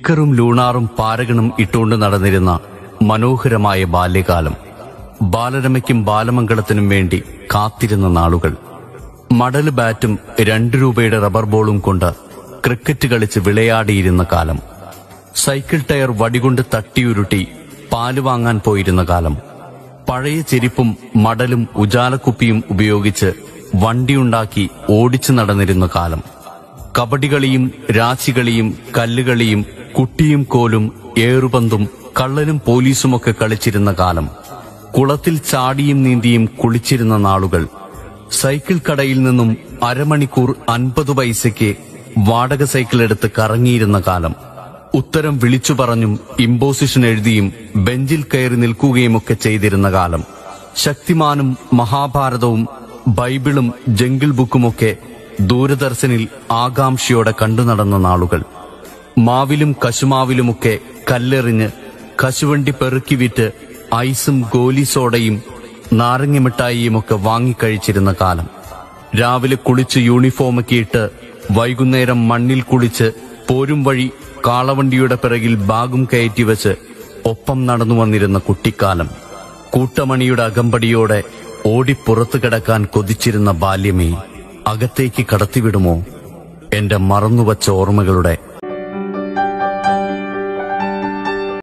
നിക്കറും ലൂണാറും പാരകണും ഇട്ടുകൊണ്ട് നടന്നിരുന്ന മനോഹരമായ ബാല്യകാലം ബാലരമയ്ക്കും ബാലമംഗളത്തിനും വേണ്ടി കാത്തിരുന്ന നാളുകൾ മടല് ബാറ്റും രണ്ടു രൂപയുടെ റബ്ബർ ബോളും കൊണ്ട് ക്രിക്കറ്റ് കളിച്ച് വിളയാടിയിരുന്ന കാലം സൈക്കിൾ ടയർ വടികൊണ്ട് തട്ടിയുരുട്ടി പാല് വാങ്ങാൻ പോയിരുന്ന കാലം പഴയ ചെരിപ്പും മടലും ഉജാലക്കുപ്പിയും ഉപയോഗിച്ച് വണ്ടിയുണ്ടാക്കി ഓടിച്ചു നടന്നിരുന്ന കാലം കബഡികളിയും രാശികളിയും കല്ലുകളിയും കുട്ടിയും കോലും ഏറുപന്തും കള്ളനും പോലീസുമൊക്കെ കളിച്ചിരുന്ന കാലം കുളത്തിൽ ചാടിയും നീന്തിയും കുളിച്ചിരുന്ന നാളുകൾ സൈക്കിൾ കടയിൽ നിന്നും അരമണിക്കൂർ അൻപത് പൈസയ്ക്ക് വാടക സൈക്കിൾ എടുത്ത് കറങ്ങിയിരുന്ന കാലം ഉത്തരം വിളിച്ചു പറഞ്ഞും ഇമ്പോസിഷൻ എഴുതിയും ബെഞ്ചിൽ കയറി നിൽക്കുകയുമൊക്കെ ചെയ്തിരുന്ന കാലം ശക്തിമാനും മഹാഭാരതവും ബൈബിളും ജംഗിൾ ബുക്കുമൊക്കെ ദൂരദർശനിൽ ആകാംക്ഷയോടെ കണ്ടു നടന്ന നാളുകൾ മാവിലും കശുമാവിലുമൊക്കെ കല്ലെറിഞ്ഞ് കശുവണ്ടി പെറുക്കി വിറ്റ് ഐസും ഗോലി സോഡയും നാരങ്ങമിഠായിയുമൊക്കെ വാങ്ങിക്കഴിച്ചിരുന്ന കാലം രാവിലെ കുളിച്ച് യൂണിഫോമൊക്കെ ഇട്ട് വൈകുന്നേരം മണ്ണിൽ കുളിച്ച് പോരും വഴി കാളവണ്ടിയുടെ പിറകിൽ ബാഗും കയറ്റി വെച്ച് ഒപ്പം നടന്നു വന്നിരുന്ന കുട്ടിക്കാലം കൂട്ടമണിയുടെ അകമ്പടിയോടെ ഓടിപ്പുറത്തു കിടക്കാൻ കൊതിച്ചിരുന്ന ബാല്യമേ അകത്തേക്ക് കടത്തിവിടുമോ എന്റെ മറന്നുവച്ച ഓർമ്മകളുടെ